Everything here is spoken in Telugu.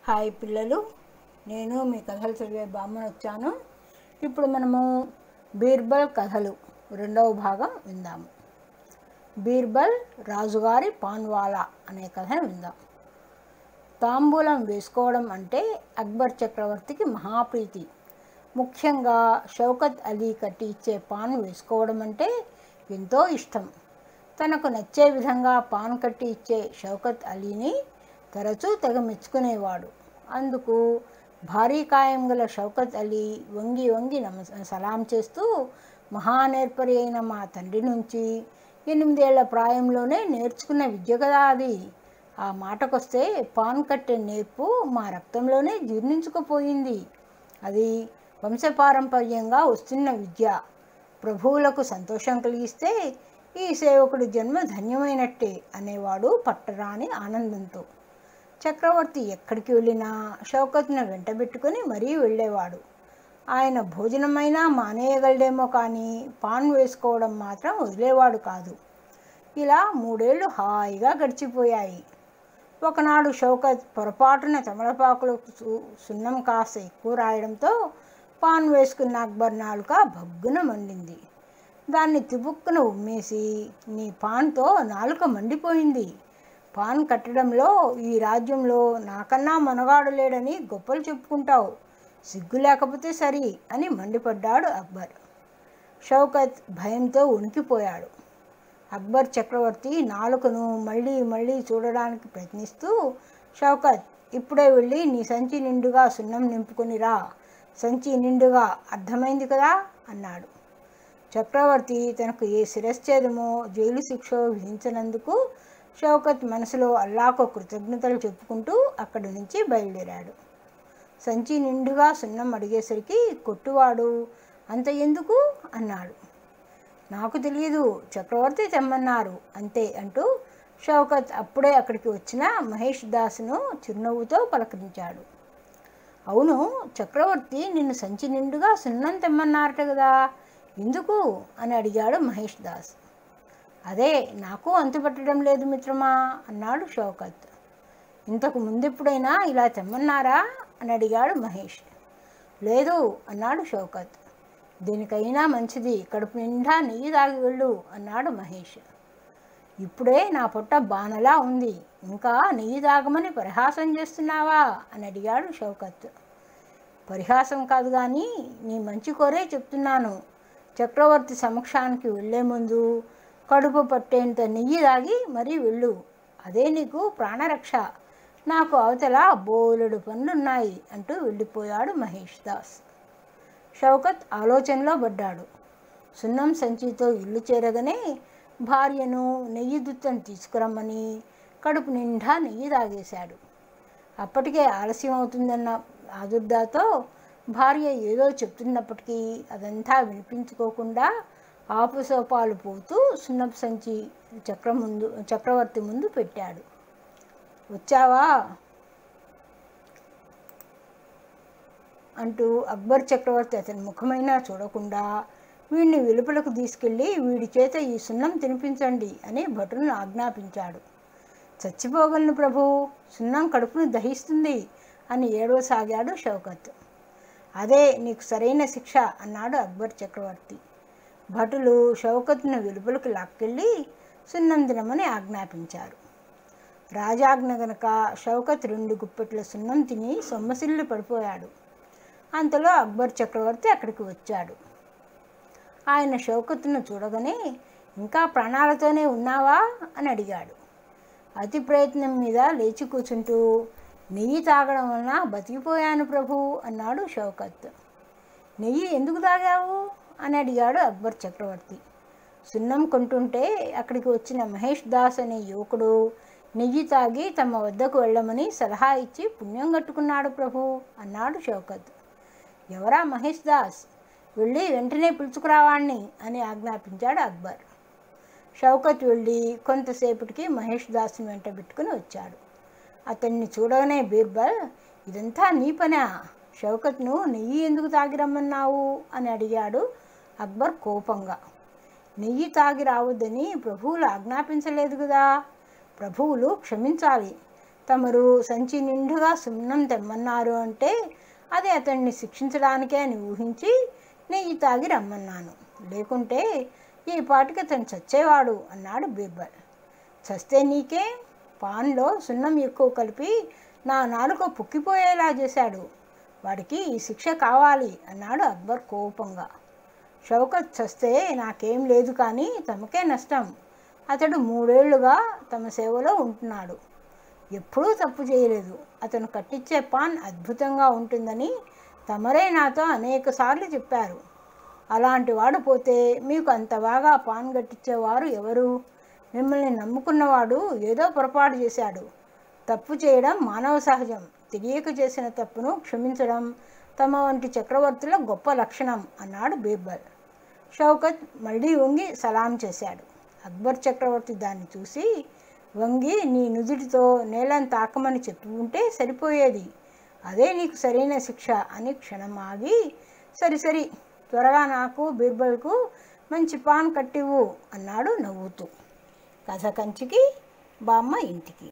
హాయ్ పిల్లలు నేను మీ కథలు చదివే బామ్మను వచ్చాను ఇప్పుడు మనము బీర్బల్ కథలు రెండవ భాగం విందాము బీర్బల్ రాజుగారి పాన్వాలా అనే కథను విందాం తాంబూలం వేసుకోవడం అంటే అక్బర్ చక్రవర్తికి మహాప్రీతి ముఖ్యంగా షౌకత్ అలీ కట్టి ఇచ్చే పాన్ వేసుకోవడం అంటే ఎంతో ఇష్టం తనకు నచ్చే విధంగా పాన్ కట్టి ఇచ్చే షౌకత్ అలీని తరచూ తెగ మెచ్చుకునేవాడు అందుకు భారీ కాయం గల షౌకత్ అలీ వంగి వంగి నమ సలాం చేస్తూ మహానేర్పరి అయిన మా తండ్రి నుంచి ఎనిమిదేళ్ల ప్రాయంలోనే నేర్చుకున్న విద్య కదా అది ఆ మాటకొస్తే పాన్ కట్టే నేర్పు మా రక్తంలోనే జీర్ణించుకుపోయింది అది వంశపారంపర్యంగా వస్తున్న విద్య ప్రభువులకు సంతోషం కలిగిస్తే ఈ సేవకుడి జన్మ ధన్యమైనట్టే అనేవాడు పట్టరాని ఆనందంతో చక్రవర్తి ఎక్కడికి వెళ్ళినా షౌకత్ను వెంటబెట్టుకుని మరీ వెళ్ళేవాడు ఆయన భోజనమైనా మానేయగలడేమో కానీ పాన్ వేసుకోవడం మాత్రం వదిలేవాడు కాదు ఇలా మూడేళ్లు హాయిగా గడిచిపోయాయి ఒకనాడు షౌకత్ పొరపాటున తమలపాకులకు సు- సున్నం కాస్త ఎక్కువ రాయడంతో పాన్ వేసుకున్న అక్బర్ నాలుక భగ్గున మండింది దాన్ని తిబుక్కున ఉమ్మేసి నీ పాన్తో నాలుక మండిపోయింది పాన్ కట్టడంలో ఈ రాజ్యంలో నాకన్నా మనగాడు లేడని గొప్పలు చెప్పుకుంటావు సిగ్గు లేకపోతే సరి అని మండిపడ్డాడు అక్బర్ షౌకత్ భయంతో ఉనికిపోయాడు అక్బర్ చక్రవర్తి నాలుకను మళ్ళీ మళ్ళీ చూడడానికి ప్రయత్నిస్తూ షౌకత్ ఇప్పుడే వెళ్ళి నీ సంచి నిండుగా సున్నం నింపుకొని రా సంచి నిండుగా అర్థమైంది కదా అన్నాడు చక్రవర్తి తనకు ఏ శిరశ్ఛేదమో జైలు శిక్ష విధించినందుకు షౌకత్ మనసులో అల్లాకు కృతజ్ఞతలు చెప్పుకుంటూ అక్కడి నుంచి బయలుదేరాడు సంచి నిండుగా సున్నం అడిగేసరికి కొట్టువాడు అంత ఎందుకు అన్నాడు నాకు తెలియదు చక్రవర్తి తెమ్మన్నారు అంతే అంటూ షౌకత్ అప్పుడే అక్కడికి వచ్చిన మహేష్ దాస్ను చిరునవ్వుతో పలకరించాడు అవును చక్రవర్తి నిన్ను సంచి నిండుగా సున్నం తెమ్మన్నారట కదా ఎందుకు అని అడిగాడు మహేష్ దాస్ అదే నాకు అంతుపట్టడం లేదు మిత్రమా అన్నాడు షౌకత్ ఇంతకు ముందెప్పుడైనా ఇలా తెమ్మన్నారా అని అడిగాడు మహేష్ లేదు అన్నాడు షౌకత్ దీనికైనా మంచిది కడుపు నిండా నెయ్యి తాగి వెళ్ళు అన్నాడు మహేష్ ఇప్పుడే నా పొట్ట బానలా ఉంది ఇంకా నెయ్యి తాగమని పరిహాసం చేస్తున్నావా అని అడిగాడు షౌకత్ పరిహాసం కాదు కానీ నీ మంచి కోరే చెప్తున్నాను చక్రవర్తి సమక్షానికి వెళ్ళే ముందు కడుపు పట్టేంత నెయ్యి తాగి మరీ వెళ్ళు అదే నీకు ప్రాణరక్ష నాకు అవతల బోలెడు పనులున్నాయి అంటూ వెళ్ళిపోయాడు మహేష్ దాస్ షౌకత్ ఆలోచనలో పడ్డాడు సున్నం సంచితో ఇల్లు చేరగానే భార్యను నెయ్యి దుత్తను తీసుకురమ్మని కడుపు నిండా నెయ్యి తాగేశాడు అప్పటికే ఆలస్యం అవుతుందన్న ఆదుర్దాతో భార్య ఏదో చెప్తున్నప్పటికీ అదంతా వినిపించుకోకుండా ఆపుసోపాలు పోతూ సున్నపు సంచి చక్ర ముందు చక్రవర్తి ముందు పెట్టాడు వచ్చావా అంటూ అక్బర్ చక్రవర్తి అతని ముఖమైనా చూడకుండా వీడిని వెలుపలకు తీసుకెళ్ళి వీడి చేత ఈ సున్నం తినిపించండి అని భటులను ఆజ్ఞాపించాడు చచ్చిపోగలను ప్రభు సున్నం కడుపును దహిస్తుంది అని ఏడవసాగాడు షౌకత్ అదే నీకు సరైన శిక్ష అన్నాడు అక్బర్ చక్రవర్తి భటులు షౌకత్ను వెలుపలకు లాక్కెళ్ళి సున్నం తినమని ఆజ్ఞాపించారు రాజాజ్ఞ గనక షౌకత్ రెండు గుప్పెట్ల సున్నం తిని సొమ్మసిల్లు పడిపోయాడు అంతలో అక్బర్ చక్రవర్తి అక్కడికి వచ్చాడు ఆయన షౌకత్ను చూడగానే ఇంకా ప్రాణాలతోనే ఉన్నావా అని అడిగాడు అతి ప్రయత్నం మీద లేచి కూర్చుంటూ నెయ్యి తాగడం వలన బతికిపోయాను ప్రభు అన్నాడు షౌకత్ నెయ్యి ఎందుకు తాగావు అని అడిగాడు అక్బర్ చక్రవర్తి సున్నం కొంటుంటే అక్కడికి వచ్చిన మహేష్ దాస్ అనే యువకుడు నెయ్యి తాగి తమ వద్దకు వెళ్ళమని సలహా ఇచ్చి పుణ్యం కట్టుకున్నాడు ప్రభు అన్నాడు షౌకత్ ఎవరా మహేష్ దాస్ వెళ్ళి వెంటనే పిలుచుకురావాణ్ణి అని ఆజ్ఞాపించాడు అక్బర్ షౌకత్ వెళ్ళి కొంతసేపటికి మహేష్ దాస్ని వెంట పెట్టుకుని వచ్చాడు అతన్ని చూడగానే బీర్బల్ ఇదంతా నీ పనా షౌకత్ను నెయ్యి ఎందుకు తాగి రమ్మన్నావు అని అడిగాడు అక్బర్ కోపంగా నెయ్యి తాగి రావద్దని ప్రభువులు ఆజ్ఞాపించలేదు కదా ప్రభువులు క్షమించాలి తమరు సంచి నిండుగా సున్నం తెమ్మన్నారు అంటే అది అతన్ని శిక్షించడానికే అని ఊహించి నెయ్యి తాగి రమ్మన్నాను లేకుంటే ఈ పాటికి అతను చచ్చేవాడు అన్నాడు బీర్బల్ చస్తే నీకే పాన్లో సున్నం ఎక్కువ కలిపి నా నాలుక పుక్కిపోయేలా చేశాడు వాడికి ఈ శిక్ష కావాలి అన్నాడు అక్బర్ కోపంగా షౌకత్ చస్తే నాకేం లేదు కానీ తమకే నష్టం అతడు మూడేళ్లుగా తమ సేవలో ఉంటున్నాడు ఎప్పుడూ తప్పు చేయలేదు అతను కట్టించే పాన్ అద్భుతంగా ఉంటుందని తమరే నాతో అనేక సార్లు చెప్పారు అలాంటి వాడు పోతే మీకు అంత బాగా పాన్ కట్టించేవారు ఎవరు మిమ్మల్ని నమ్ముకున్నవాడు ఏదో పొరపాటు చేశాడు తప్పు చేయడం మానవ సహజం తెలియక చేసిన తప్పును క్షమించడం తమ వంటి చక్రవర్తుల గొప్ప లక్షణం అన్నాడు బీర్బల్ షౌకత్ మళ్ళీ వంగి సలాం చేశాడు అక్బర్ చక్రవర్తి దాన్ని చూసి వంగి నీ నుదుటితో నేలను తాకమని చెప్పి ఉంటే సరిపోయేది అదే నీకు సరైన శిక్ష అని క్షణం ఆగి సరి సరి త్వరగా నాకు బీర్బల్కు మంచి పాన్ కట్టివు అన్నాడు నవ్వుతూ కథ కంచికి బామ్మ ఇంటికి